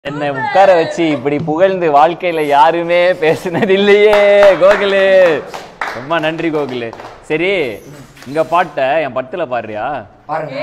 என்னை உட்கார வச்சு இப்படி புகழ்ந்து வாழ்க்கையில யாருமே பேசினது இல்லையே கோகுலு ரொம்ப நன்றி கோகுலு சரி இங்க பாட்ட என் படத்துல பாடுறியா பாருங்க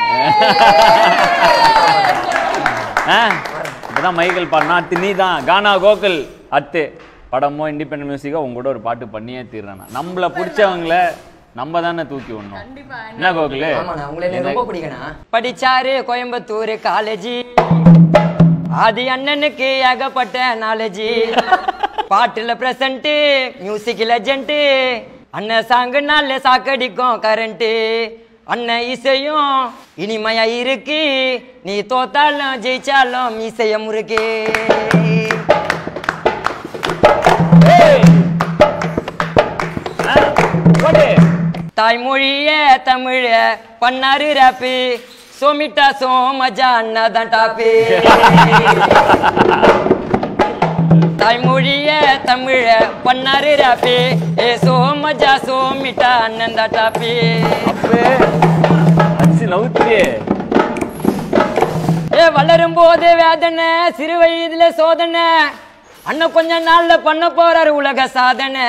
ஆ இப்பதான் மைக்கேல் பாடினா அத்து நீ தான் கானா கோகுல் அத்து படமோ இண்டிபெண்டன்ட் மியூசிக்கோ உங்க கூட ஒரு பாட்டு பண்ணியே தீர்றேன் நான். நம்மள பிடிச்சவங்கள நம்ம தானே தூக்கி விடணும் என்ன கோகுலு ஆமாண்ணா உங்களை எனக்கு ரொம்ப பிடிக்கண்ணா படிச்சாரு கோயம்புத்தூர் காலேஜ் ஆதி அண்ணனுக்கு ஏகப்பட்ட நாலேஜ் பாட்டுல பிரசன்ட் மியூசிக் லெஜண்ட் அண்ணன் சாங்குனால சாக்கடிக்கும் கரண்ட் அண்ணன் இசையும் இனிமையா இருக்கு நீ தோத்தாலும் ஜெயிச்சாலும் இசைய முறுக்கு ஆ, போடு. தாய்மொழிய தமிழ பண்ணாரு ராப்பு சோமிட்டா சோமஜா அண்ணாதான் டாப்பு தாய்மொழிய தமிழ பண்ணாரு ராப்பு ஏ சோமஜா சோமிட்டா அண்ணன் தான் டாப்பு அப்பே அடிச்சு நவுத்துறியே ஏ வளரும் போது வேதனை சிறு வயதுல சோதனை அண்ணன் கொஞ்ச நாள்ல பண்ண போறாரு உலக சாதனை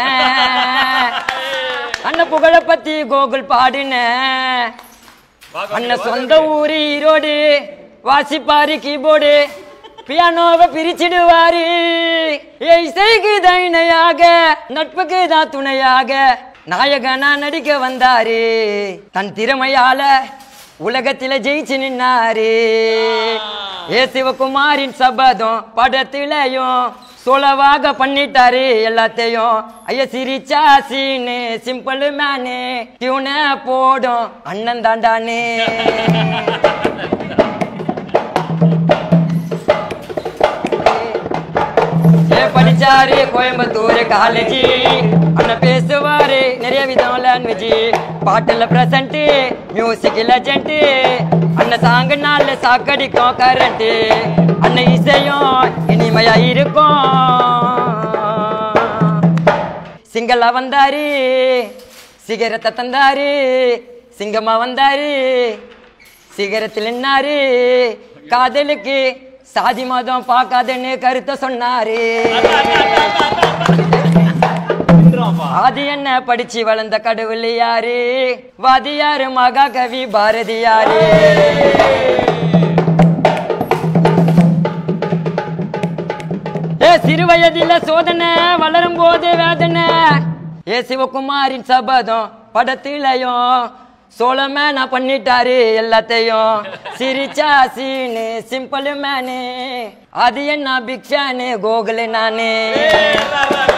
அண்ணன் புகழ பத்தி கோகுல் பாடின அண்ணன் சொந்த ஊரு ஈரோடு வாசிப்பாரு கீபோர்டு பியானோவை பிரிச்சிடுவாரு ஏ இசைக்கு தான் இணையாக நட்புக்கு தான் துணையாக நாயகனா நடிக்க வந்தாரு தன் திறமையால உலகத்தில ஜெயிச்சு நின்னாரு ஏ சிவகுமாரின் சபதம் படத்திலையும் சொலவாக பண்ணிட்டாரு எல்லாத்தையும் ஐய சிரிச்சா சீனு சிம்பிள் மேனு டியூன போடும் அண்ணன் தாண்டானே ஏ படிச்சாரு கோயம்புத்தூர் காலேஜ் அண்ணன் பேசுவாரு நிறைய விதம் லாங்குவேஜ் பாட்டுல பிரசன்ட் மியூசிக் லெஜண்ட் அண்ணன் சாங்கு நாள்ல சாக்கடிக்கும் கரண்ட் அண்ணன் இசையும் இனிமையா இருக்கும் சிங்களா வந்தாரு சிகரத்தை தந்தாரு சிங்கமா வந்தாரு சிகரத்தில் நின்னாரு காதலுக்கு சாதி மதம் பார்க்காதன்னு கருத்தை சொன்னாரு ஆதி என்ன படிச்சு வளர்ந்த கடவுள் யாரு வாதியாரு மகாகவி பாரதியாரு ஏ சிறு வயதில சோதனை வளரும் போது வேதனை ஏ சிவகுமாரின் சபதம் படத்திலையும் சோழமே நான் பண்ணிட்டாரு எல்லாத்தையும் சிரிச்சா சீனு சிம்பிள் மேனு அது என்ன பிக்ஷானு கோகுலு நானு